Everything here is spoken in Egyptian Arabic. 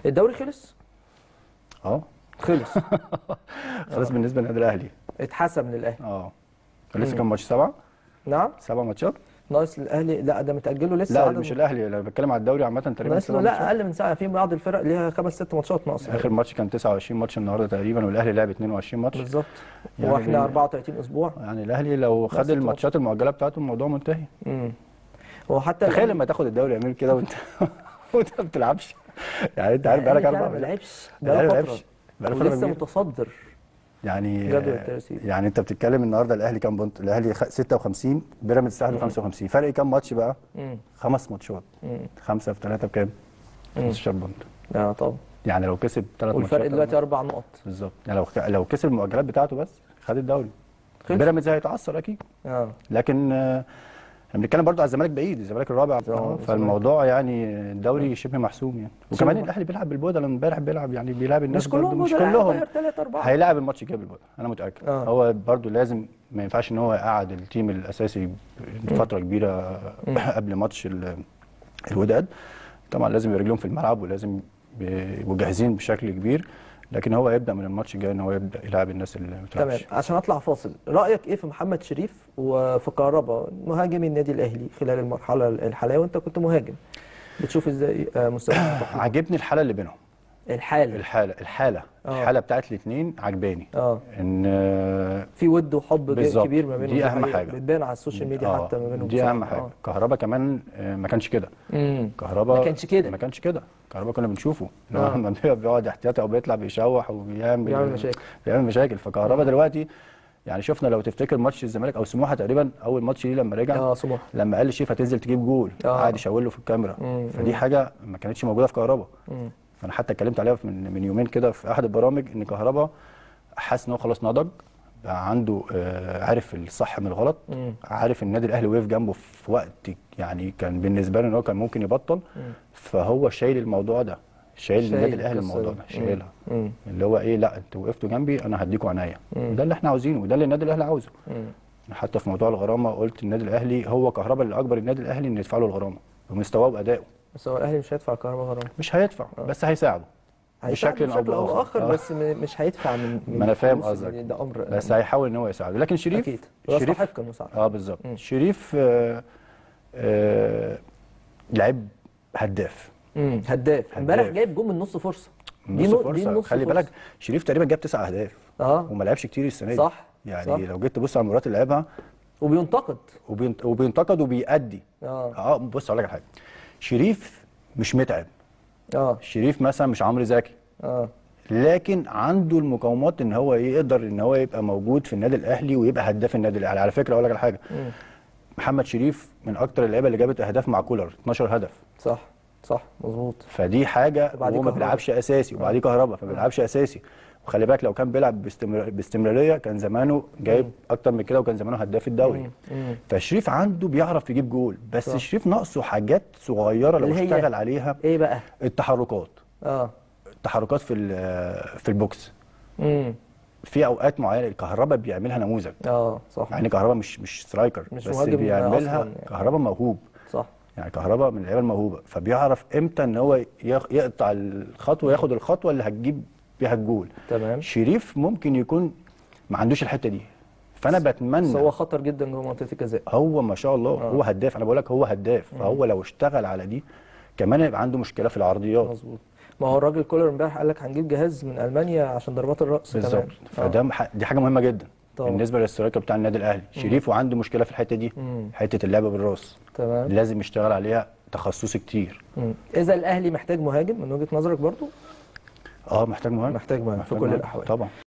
الدوري خلص اه خلص خلاص بالنسبه للنادي الاهلي اتحسم للاهلي اه لسه كام ماتش سبعه نعم سبع ماتشات ناقص الاهلي لا ده متاجله لسه لا عدد- مش الاهلي انا بتكلم على الدوري عامه تقريبا ناقص له سبع لا ماتشات. اقل من ساعه في بعض الفرق ليها خمس ست ماتشات ناقص اخر ماتش كان 29 ماتش النهارده تقريبا والاهلي لعب 22 ماتش بالظبط يعني واحنا بي- 34 اسبوع يعني الاهلي لو خد ست الماتشات المؤجله بتاعته الموضوع منتهي امم هو حتى تخيل الأهلي- لما تاخد الدوري يا امير كده وانت وانت ما بتلعبش يعني انت عارف بقالك الأهلي اربع فعلا ما لعبش الأهلي ما بقاله لعبش فتره بقاله فتره ولسه كبيرة. متصدر يعني جدول الترتيب. يعني انت بتتكلم النهارده الاهلي كام بونت؟ الاهلي خ- 56 بيراميدز 51 فرق كام ماتش بقى؟ امم خمس ماتشات امم خمسه في ثلاثه بكام؟ 15 بونت اه طبعا يعني لو كسب ثلاث ماتشات والفرق دلوقتي اربع نقط بالظبط يعني لو لو كسب المؤجلات بتاعته بس خد الدوري خلص. بيراميدز هيتعثر اكيد اه لكن آه، احنا بنتكلم برضو على الزمالك بعيد الزمالك الرابع آه، فالموضوع يعني الدوري شبه محسوم يعني وكمان شبه- الاهلي بيلعب بالبودلة امبارح بيلعب يعني بيلعب الناس مش كلهم برضو مش بدلاء، كلهم غير ثلاثة أربعة هيلاعب الماتش الجاي بالبودلة انا متاكد آه. هو برضو لازم ما ينفعش ان هو يقعد التيم الاساسي فتره كبيره قبل ماتش ال- الوداد طبعا لازم يبقى رجلهم في الملعب ولازم يبقوا جاهزين بشكل كبير لكن هو يبدا من الماتش الجاي ان هو يبدا يلعب الناس اللي ما تمام بتلعبش عشان اطلع فاصل رايك ايه في محمد شريف وفي كهربا مهاجمي النادي الاهلي خلال المرحله الحاليه وانت كنت مهاجم بتشوف ازاي آه، مستوى التحكيم؟ عاجبني الحاله اللي بينهم الحال الحاله الحاله آه. الحاله بتاعت الاثنين عجباني اه ان آه، في ود وحب ج- بالظبط. كبير ما بينهم دي أهم حقيقة. حاجة. بتبان على السوشيال ميديا آه، حتى ما بينهم دي بصراحة. اهم حاجه آه. كهربا كمان آه، ما كانش كده امم كهربا ما كانش كده. ما كانش كده كهربا كنا بنشوفه إن آه. هو لما بيبقى بيقعد احتياطي او بيطلع بيشوح وبيعمل بيعمل مشاكل. بيعمل مشاكل فكهربا دلوقتي يعني شفنا لو تفتكر ماتش الزمالك او سموحه تقريبا اول ماتش ليه لما رجع اه سموح لما قال لشيف هتنزل تجيب جول آه. قعد يشاور له في الكاميرا مم. فدي حاجه ما كانتش موجوده في كهربا مم. فانا حتى اتكلمت عليها من من يومين كده في احد البرامج ان كهربا حاسس ان هو خلاص نضج بقى عنده آه، عارف الصح من الغلط مم. عارف النادي الاهلي وقف جنبه في وقت يعني كان بالنسبه له ان هو كان ممكن يبطل فهو شايل الموضوع ده شايل شايل النادي الاهلي القصة الموضوع دي. ده شايلها مم. اللي هو ايه لا انتوا وقفتوا جنبي انا هديكوا عناية وده اللي احنا عاوزينه وده اللي النادي الاهلي عاوزه مم. حتى في موضوع الغرامه قلت النادي الاهلي هو كهربا اللي اجبر النادي الاهلي انه يدفع له الغرامه بمستواه وادائه بس هو الاهلي مش هيدفع كهربا غرامه مش هيدفع بس هيساعده هيساعد بشكل او باخر اخر آه. بس م- مش هيدفع من من ما انا فاهم فلوس قصدك ده امر بس هيحاول ان هو يساعده لكن شريف اكيد شريف يستحق المساعده اه بالظبط شريف آه آه لعيب هداف امم هداف امبارح هداف. جايب جون من نص فرصه نص نو- فرصه نص خلي فرصة. بالك شريف تقريبا جاب تسع اهداف اه وما لعبش كتير السنه دي صح، يعني صح. لو جيت تبص على المباريات اللي لعبها وبينتقد وبينت- وبينتقد وبيأدي اه اه بص اقول لك على حاجه شريف مش متعب اه شريف مثلا مش عمرو زكي اه لكن عنده المقومات ان هو يقدر ان هو يبقى موجود في النادي الاهلي ويبقى هداف النادي الاهلي على فكره اقول لك على حاجه مم. محمد شريف من اكتر اللعيبه اللي جابت اهداف مع كولر 12 هدف صح صح مظبوط فدي حاجه وبعديه وهو ما كهربا. بيلعبش اساسي وبعديه كهربا فما بيلعبش اساسي وخلي بالك لو كان بيلعب باستمر... باستمراريه كان زمانه جايب اكتر من كده وكان زمانه هداف الدوري مم. فشريف عنده بيعرف يجيب جول بس صح. شريف ناقصه حاجات صغيره لو اللي هي؟ اشتغل عليها ايه بقى التحركات اه التحركات في ال- في البوكس امم في اوقات معينه الكهرباء بيعملها نموذج اه صح مع ان كهربا مش مش سترايكر مش بس مهاجم بيعملها أصلاً يعني. كهربا موهوب صح يعني كهربا من اللعيبه الموهوبه فبيعرف امتى ان هو يخ- يقطع الخطوه ياخد الخطوه اللي هتجيب بيها الجول تمام شريف ممكن يكون ما عندوش الحته دي فانا بس بتمنى هو خطر جدا جوه منطقه الجزاء هو ما شاء الله هو هداف انا بقول لك هو هداف فهو لو اشتغل على دي كمان يبقى عنده مشكله في العرضيات مظبوط ما هو الراجل كولر امبارح قال لك هنجيب جهاز من المانيا عشان ضربات الراس بالظبط كمان آه. فده مح- دي حاجه مهمه جدا طبعا. بالنسبه للسترايكر بتاع النادي الاهلي شريف وعنده مشكله في الحته دي مم. حته اللعب بالراس تمام لازم يشتغل عليها تخصصي كتير مم. اذا الاهلي محتاج مهاجم من وجهه نظرك برضو اه محتاج مهاجم محتاج مهاجم في كل مهاجم. الأحوال. طبعا